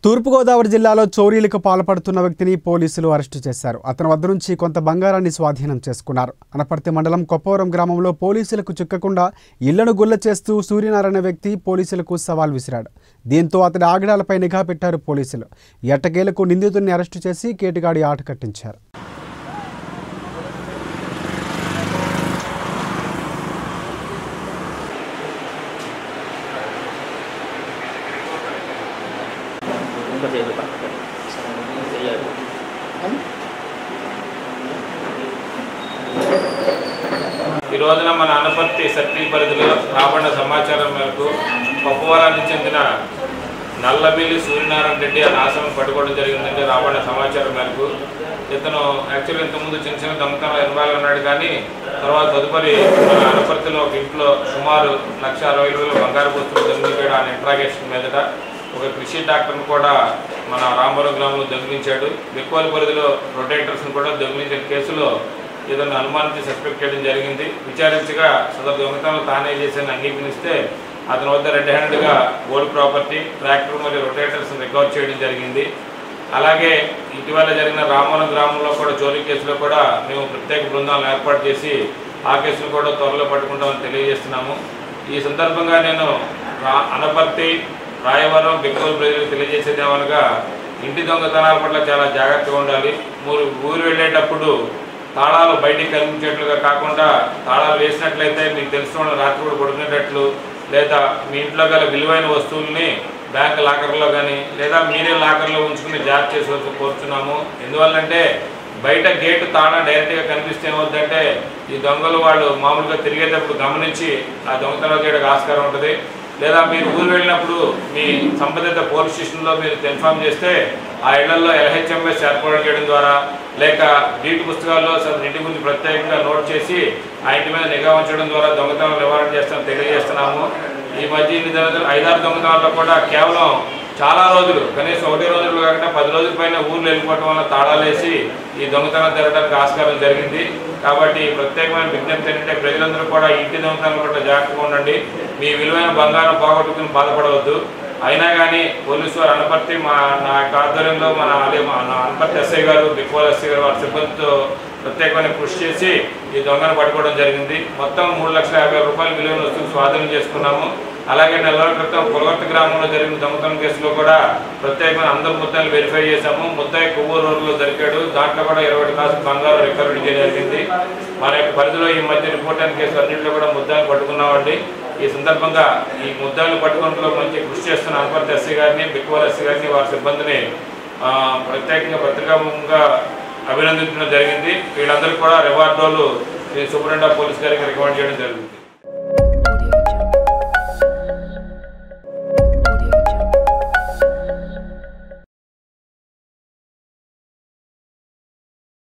తూర్పుగోదావరి జిల్లాలో చోరీలకు పాల్పడుతున్న వ్యక్తిని పోలీసులు అరెస్టు చేశారు అతని వద్ద నుంచి కొంత బంగారాన్ని స్వాధీనం చేసుకున్నారు అనపర్తి మండలం కొప్పవరం గ్రామంలో పోలీసులకు చిక్కకుండా ఇళ్లను గుల్ల చేస్తూ సూర్యనారాయణ వ్యక్తి పోలీసులకు సవాల్ విసిరాడు దీంతో అతడి ఆగడాలపై నిఘా పెట్టారు పోలీసులు ఎట్టకేలకు నిందితుడిని అరెస్టు చేసి కేటుగాడి ఆట కట్టించారు ఇంకా చేయాలి పక్కన చేయాలి ఈ రోజున మన అనపర్తి సర్కిల్ పరిధిలో రాబడిన సమాచారం మేరకు పప్పువరానికి చెందిన నల్లబిల్లి సూర్యనారాయణ రెడ్డి అనే ఆశ్రమం పట్టుకోవడం జరిగిందంటే రాబడిన సమాచారం మేరకు ఇతను యాక్చువల్గా ఇంతకుముందు చిన్న చిన్న దొంగతనాలు ఇన్వాల్వ్ ఉన్నాడు కానీ తర్వాత తదుపరి మన అనపర్తిలో ఒక ఇంట్లో సుమారు లక్ష అరవై వేల బంగారు వస్తువులు దొంగిలించాడు ఆయన ఇంట్రాగేషన్ మీదట ఒక కృషి డాక్టర్ని కూడా మన రామవరం గ్రామంలో దొంగిలించాడు బిక్కోలి పరిధిలో రొటేటర్స్ని కూడా దొంగిలించిన కేసులో ఇతను అనుమానించి సస్పెక్ట్ చేయడం జరిగింది విచారించగా సదరు దొంగతనం తానే చేసిన అంగీకరిస్తే అతని వద్ద రెడ్ హ్యాండ్గా గోల్డ్ ప్రాపర్టీ ట్రాక్టర్ మరియు రొటేటర్స్ రికవర్ చేయడం జరిగింది అలాగే ఇటీవల జరిగిన రామవరం గ్రామంలో కూడా చోరీ కేసులో కూడా మేము ప్రత్యేక బృందాలను ఏర్పాటు చేసి ఆ కేసును కూడా త్వరలో పట్టుకుంటామని తెలియజేస్తున్నాము ఈ సందర్భంగా నేను రా అనపర్తి రాయవరం బెంగళూరు ప్రజలకు తెలియజేసేది ఏమనగా ఇంటి దొంగతనాల పట్ల చాలా జాగ్రత్తగా ఉండాలి మీరు ఊరు వెళ్ళేటప్పుడు తాళాలు బయటికి కనిపించేట్లుగా కాకుండా తాళాలు వేసినట్లయితే మీకు తెలిసిన వాళ్ళు రాత్రి కూడా పడుకునేటట్లు లేదా మీ ఇంట్లో గల విలువైన వస్తువుల్ని బ్యాంక్ లాకర్లో కానీ లేదా మీరే లాకర్లో ఉంచుకుని జాగ్రత్త చేసుకోవచ్చు కోరుచున్నాము ఎందువల్లంటే బయట గేటు తాళం డైరెక్ట్గా కనిపిస్తే ఏమవుతుందంటే ఈ దొంగలు వాళ్ళు మామూలుగా తిరిగేటప్పుడు గమనించి ఆ దొంగతనం చేయడానికి ఆస్కారం ఉంటుంది లేదా మీరు ఊరు వెళ్ళినప్పుడు మీ సంబంధిత పోలీస్ స్టేషన్లో మీరు ఇన్ఫామ్ చేస్తే ఆ ఇళ్లలో ఎల్హెచ్ఎంఎస్ ఏర్పాటు చేయడం ద్వారా లేక నీటి పుస్తకాల్లో అసలు ఇంటి గురించి ప్రత్యేకంగా నోట్ చేసి ఆ ఇంటి మీద నిఘా ఉంచడం ద్వారా దొంగతనం నివారణ చేస్తామని తెలియజేస్తున్నాము ఈ మధ్య ఇన్ని దొంగతనాలు ఐదారు దొంగతనాల్లో కూడా కేవలం చాలా రోజులు కనీసం ఒకటి రోజులు కాకుండా పది రోజుల పైన ఊర్లు వెళ్ళిపోవడం వల్ల తాళాలేసి ఈ దొంగతనం జరగడానికి ఆస్కారం జరిగింది కాబట్టి ప్రత్యేకమైన విజ్ఞప్తి ఏంటంటే ప్రజలందరూ కూడా ఈ ఇంటి దొంగతనాల పట్ల జాగ్రత్తగా ఉండండి మీ విలువైన బంగారం పోగొట్టుకుని బాధపడవద్దు అయినా కానీ పోలీసు వారు అనపర్తి మా నా యొక్క ఆధ్వర్యంలో మన అదే మా నా అనపర్తి ఎస్ఐ గారు బిక్కోల్ ఎస్ఐ గారు వారి సిబ్బందితో ప్రత్యేకమైన కృషి చేసి ఈ దొంగను పట్టుకోవడం జరిగింది మొత్తం మూడు లక్షల యాభై వేల రూపాయల విలువైన వస్తువులు స్వాధీనం చేసుకున్నాము అలాగే నెల రోజుల క్రితం పొలగొట్ట గ్రామంలో జరిగిన దొంగతనం కేసులో కూడా ప్రత్యేకమైన అందరు ముద్దాయిలు వెరిఫై చేశాము ముద్దాయి కొవ్వూరు రోడ్లో దొరికాడు దాంట్లో కూడా ఇరవై కాసు బంగారం రికవరీ చేయడం జరిగింది మన యొక్క పరిధిలో ఈ మధ్య రిపోర్ట్ అయిన కేసు అన్నింటిలో కూడా ముద్దాయిలు పట్టుకున్నామండి ఈ సందర్భంగా ఈ ముద్దాయిలు పట్టుకోవడంలో మంచి కృషి చేస్తున్న అనుపర్తి ఎస్సీ గారిని బిక్కువల్ ఎస్సీ గారిని వారి సిబ్బందిని ఆ, ప్రత్యేకంగా పత్రికాముఖంగా అభినందించడం జరిగింది వీళ్ళందరూ కూడా reward roll Shri superintendent of police గారికి రికమెండ్ చేయడం జరిగింది